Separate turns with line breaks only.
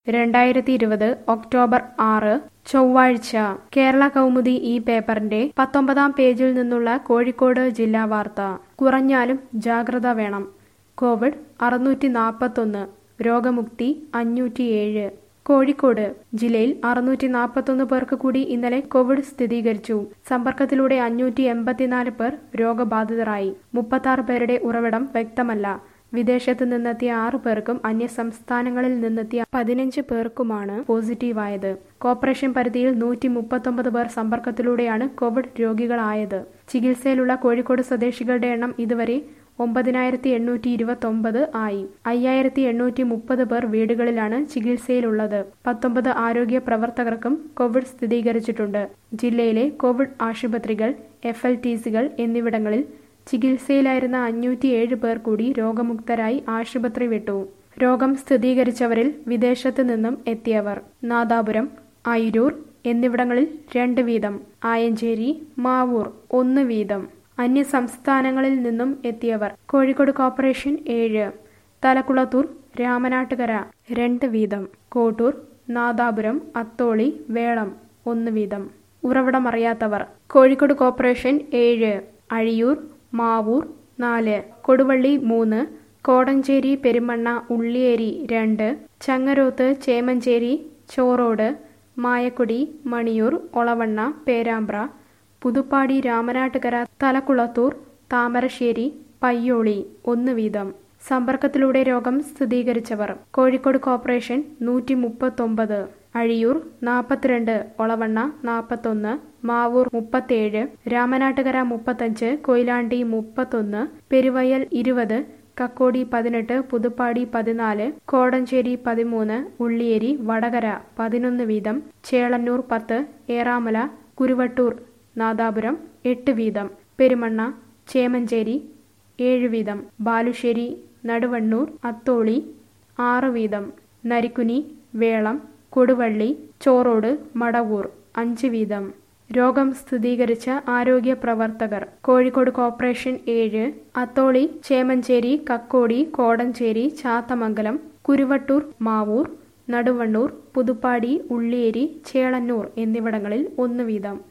രണ്ടായിരത്തി ഇരുപത് ഒക്ടോബർ ആറ് ചൊവ്വാഴ്ച കേരള കൗമുദി ഈ പേപ്പറിന്റെ പത്തൊമ്പതാം പേജിൽ നിന്നുള്ള കോഴിക്കോട് ജില്ലാ വാർത്ത കുറഞ്ഞാലും ജാഗ്രത വേണം കോവിഡ് അറുന്നൂറ്റി നാൽപ്പത്തൊന്ന് രോഗമുക്തി അഞ്ഞൂറ്റിയേഴ് കോഴിക്കോട് ജില്ലയിൽ അറുന്നൂറ്റി നാൽപ്പത്തൊന്ന് പേർക്ക് കൂടി ഇന്നലെ കോവിഡ് സ്ഥിരീകരിച്ചു സമ്പർക്കത്തിലൂടെ അഞ്ഞൂറ്റി എൺപത്തിനാല് പേർ രോഗബാധിതരായി മുപ്പത്താറ് പേരുടെ ഉറവിടം വ്യക്തമല്ല വിദേശത്ത് നിന്നെത്തിയ ആറു പേർക്കും അന്യ സംസ്ഥാനങ്ങളിൽ നിന്നെത്തിയ പതിനഞ്ച് പേർക്കുമാണ് പോസിറ്റീവായത് കോർപ്പറേഷൻ പരിധിയിൽ നൂറ്റി മുപ്പത്തൊമ്പത് പേർ സമ്പർക്കത്തിലൂടെയാണ് കോവിഡ് രോഗികളായത് ചികിത്സയിലുള്ള കോഴിക്കോട് സ്വദേശികളുടെ എണ്ണം ഇതുവരെ ഒമ്പതിനായിരത്തി എണ്ണൂറ്റി ഇരുപത്തൊമ്പത് ആയി അയ്യായിരത്തി എണ്ണൂറ്റി മുപ്പത് പേർ വീടുകളിലാണ് ചികിത്സയിലുള്ളത് പത്തൊമ്പത് ആരോഗ്യ പ്രവർത്തകർക്കും കോവിഡ് സ്ഥിരീകരിച്ചിട്ടുണ്ട് ജില്ലയിലെ കോവിഡ് ആശുപത്രികൾ എഫ് എൽ ടി സികൾ എന്നിവിടങ്ങളിൽ ചികിത്സയിലായിരുന്ന അഞ്ഞൂറ്റിയേഴ് പേർ കൂടി രോഗമുക്തരായി ആശുപത്രി വിട്ടു രോഗം സ്ഥിരീകരിച്ചവരിൽ വിദേശത്ത് നിന്നും എത്തിയവർ നാദാപുരം അയിരൂർ എന്നിവിടങ്ങളിൽ രണ്ട് വീതം ആയഞ്ചേരി മാവൂർ ഒന്ന് വീതം അന്യ സംസ്ഥാനങ്ങളിൽ നിന്നും എത്തിയവർ കോഴിക്കോട് കോർപ്പറേഷൻ ഏഴ് തലക്കുളത്തൂർ രാമനാട്ടുകര രണ്ട് വീതം കോട്ടൂർ നാദാപുരം അത്തോളി വേളം ഒന്ന് വീതം ഉറവിടമറിയാത്തവർ കോഴിക്കോട് കോർപ്പറേഷൻ ഏഴ് അഴിയൂർ മാവൂർ നാല് കൊടുവള്ളി മൂന്ന് കോടഞ്ചേരി പെരുമണ്ണ ഉള്ളിയേരി രണ്ട് ചങ്ങരോത്ത് ചേമഞ്ചേരി ചോറോട് മായക്കുടി മണിയൂർ ഒളവണ്ണ പേരാമ്പ്ര പുതുപ്പാടി രാമനാട്ടുകര തലക്കുളത്തൂർ താമരശ്ശേരി പയ്യോളി ഒന്ന് വീതം സമ്പർക്കത്തിലൂടെ രോഗം സ്ഥിരീകരിച്ചവർ കോഴിക്കോട് കോർപ്പറേഷൻ നൂറ്റി മുപ്പത്തൊമ്പത് അഴിയൂർ നാൽപ്പത്തിരണ്ട് ഒളവണ്ണ നാൽപ്പത്തൊന്ന് മാവൂർ മുപ്പത്തേഴ് രാമനാട്ടുകര മുപ്പത്തഞ്ച് കൊയിലാണ്ടി മുപ്പത്തൊന്ന് പെരുവയൽ ഇരുപത് കക്കോടി പതിനെട്ട് പുതുപ്പാടി പതിനാല് കോടഞ്ചേരി പതിമൂന്ന് ഉള്ളിയേരി വടകര പതിനൊന്ന് വീതം ചേളന്നൂർ പത്ത് ഏറാമല കുരുവട്ടൂർ നാദാപുരം എട്ട് വീതം പെരുമണ്ണ ചേമഞ്ചേരി ഏഴ് വീതം ബാലുശ്ശേരി നടുവണ്ണൂർ അത്തോളി ആറ് വീതം നരിക്കുനി വേളം കൊടുവള്ളി ചോറോട് മടവൂർ അഞ്ച് വീതം രോഗം സ്ഥിരീകരിച്ച ആരോഗ്യ പ്രവർത്തകർ കോഴിക്കോട് കോർപ്പറേഷൻ ഏഴ് അത്തോളി ചേമഞ്ചേരി കക്കോടി കോടഞ്ചേരി ചാത്തമംഗലം കുരുവട്ടൂർ മാവൂർ നടുവണ്ണൂർ പുതുപ്പാടി ഉള്ളിയേരി ചേളന്നൂർ എന്നിവിടങ്ങളിൽ ഒന്ന് വീതം